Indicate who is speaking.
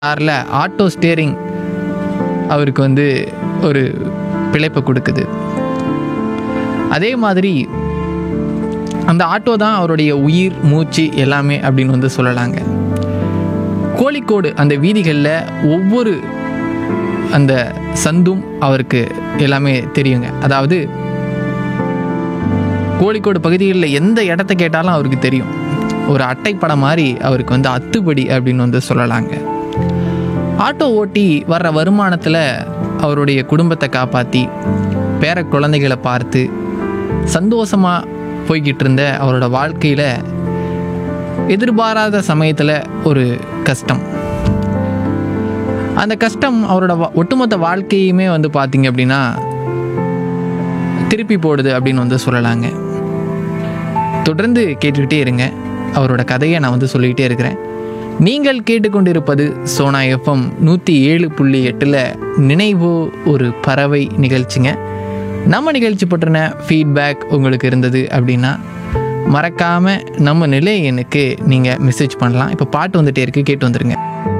Speaker 1: காரில் auto steering அவருக்கு வந்து ஒரு பிழைப்பை கொடுக்குது அதே மாதிரி அந்த ஆட்டோ தான் அவருடைய உயிர் மூச்சு எல்லாமே அப்படின்னு வந்து சொல்லலாங்க கோழிக்கோடு அந்த வீதிகளில் ஒவ்வொரு அந்த சந்தும் அவருக்கு எல்லாமே தெரியுங்க அதாவது கோழிக்கோடு பகுதிகளில் எந்த இடத்த கேட்டாலும் அவருக்கு தெரியும் ஒரு அட்டைப்படம் மாதிரி அவருக்கு வந்து அத்துப்படி அப்படின்னு வந்து சொல்லலாங்க ஆட்டோ ஓட்டி வர்ற வருமானத்தில் அவருடைய குடும்பத்தை காப்பாற்றி பேர குழந்தைகளை பார்த்து சந்தோஷமாக போய்கிட்டு இருந்த அவரோட வாழ்க்கையில் எதிர்பாராத சமயத்தில் ஒரு கஷ்டம் அந்த கஷ்டம் அவரோட வா- ஒட்டுமொத்த வாழ்க்கையுமே வந்து பார்த்தீங்க அப்படின்னா திருப்பி போடுது அப்படின்னு வந்து சொல்லலாங்க தொடர்ந்து கேட்டுக்கிட்டே இருங்க அவரோட கதையை நான் வந்து சொல்லிக்கிட்டே இருக்கிறேன் நீங்கள் கேட்டுக்கொண்டிருப்பது சோனா எஃப்எம் நூற்றி ஏழு புள்ளி எட்டில் நினைவோ ஒரு பறவை நிகழ்ச்சிங்க நம்ம நிகழ்ச்சி பற்றின ஃபீட்பேக் உங்களுக்கு இருந்தது அப்படின்னா மறக்காமல் நம்ம நிலை எண்ணுக்கு நீங்கள் மெசேஜ் பண்ணலாம் இப்போ பாட்டு வந்துட்டே இருக்கு கேட்டு வந்துருங்க